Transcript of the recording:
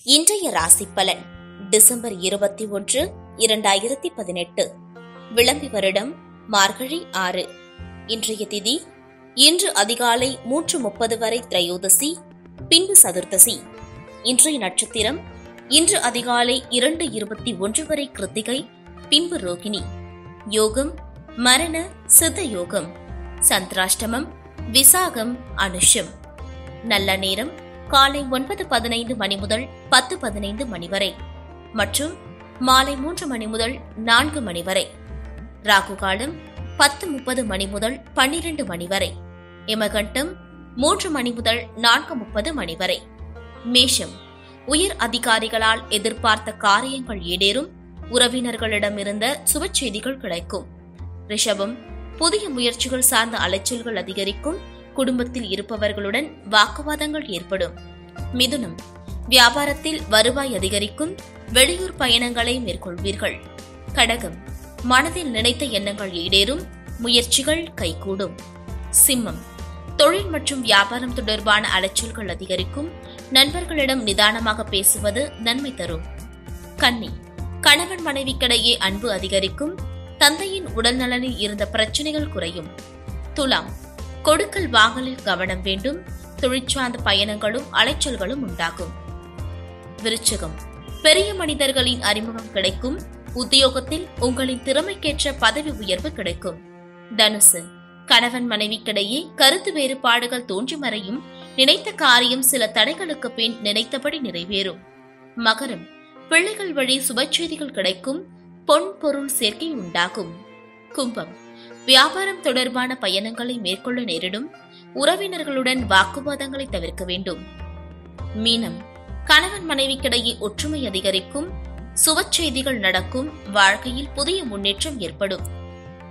இன்றைய ராசி பலன் டிசம்பர் இருபத்தி ஒன்று இரண்டாயிரத்தி பதினெட்டு விளம்பி வருடம் மார்கழி ஆறு இன்றைய திதி இன்று அதிகாலை மூன்று முப்பது வரை திரையோதசி பின்பு சதுர்த்தசி இன்றைய நட்சத்திரம் இன்று அதிகாலை இரண்டு இருபத்தி ஒன்று வரை கிருத்திகை பின்பு ரோகிணி யோகம் மரண சித்த யோகம் சந்திராஷ்டமம் விசாகம் அனுஷம் நல்ல நேரம் காலை ஒன்பது பதினைந்து மணி முதல் பத்து பதினைந்து மணி வரை மற்றும் மாலை மூன்று மணி முதல் நான்கு மணி வரை ராகு காலம் பத்து முப்பது மணி முதல் பன்னிரண்டு மணி வரை எமகண்டம் மூன்று மணி முதல் நான்கு முப்பது மணி வரை மேஷம் உயர் அதிகாரிகளால் எதிர்பார்த்த காரியங்கள் ஈடேறும் உறவினர்களிடமிருந்த சுப செய்திகள் கிடைக்கும் ரிஷபம் புதிய முயற்சிகள் சார்ந்த அலைச்சல்கள் அதிகரிக்கும் குடும்பத்தில் இருப்பவர்களுடன் வாக்குவாதங்கள் ஏற்படும் மிதுனம் வியாபாரத்தில் வருவாய் அதிகரிக்கும் வெளியூர் பயணங்களை மேற்கொள்வீர்கள் கடகம் மனதில் நினைத்த எண்ணங்கள் ஈடேறும் முயற்சிகள் கைகூடும் சிம்மம் தொழில் மற்றும் வியாபாரம் தொடர்பான அலைச்சல்கள் அதிகரிக்கும் நண்பர்களிடம் நிதானமாக பேசுவது நன்மை தரும் கன்னி கணவன் மனைவிக்கிடையே அன்பு அதிகரிக்கும் தந்தையின் உடல்நலனில் இருந்த பிரச்சனைகள் குறையும் துலாம் கொடுக்கல் வாங்கலில் கவனம் வேண்டும் தொழிற்சார்ந்த பயணங்களும் அலைச்சல்களும் உண்டாகும் விருச்சகம் பெரிய மனிதர்களின் அறிமுகம் கிடைக்கும் உத்தியோகத்தில் உங்களின் திறமைக்கேற்ற பதவி உயர்வு கிடைக்கும் தனுசு கணவன் மனைவிக்கிடையே கருத்து வேறுபாடுகள் தோன்றி மறையும் நினைத்த காரியம் சில தடைகளுக்கு பின் நினைத்தபடி நிறைவேறும் மகரம் பிள்ளைகள் வழி சுபச்செய்திகள் கிடைக்கும் பொன் பொருள் சேர்க்கை உண்டாகும் கும்பம் வியாபாரம் தொடர்பான பயணங்களை மேற்கொள்ள நேரிடும் உறவினர்களுடன் வாக்குவாதங்களை தவிர்க்க வேண்டும் மீனம் கணவன் மனைவிக்கிடையே ஒற்றுமை அதிகரிக்கும் சுபச்செய்திகள் நடக்கும் வாழ்க்கையில் புதிய முன்னேற்றம் ஏற்படும்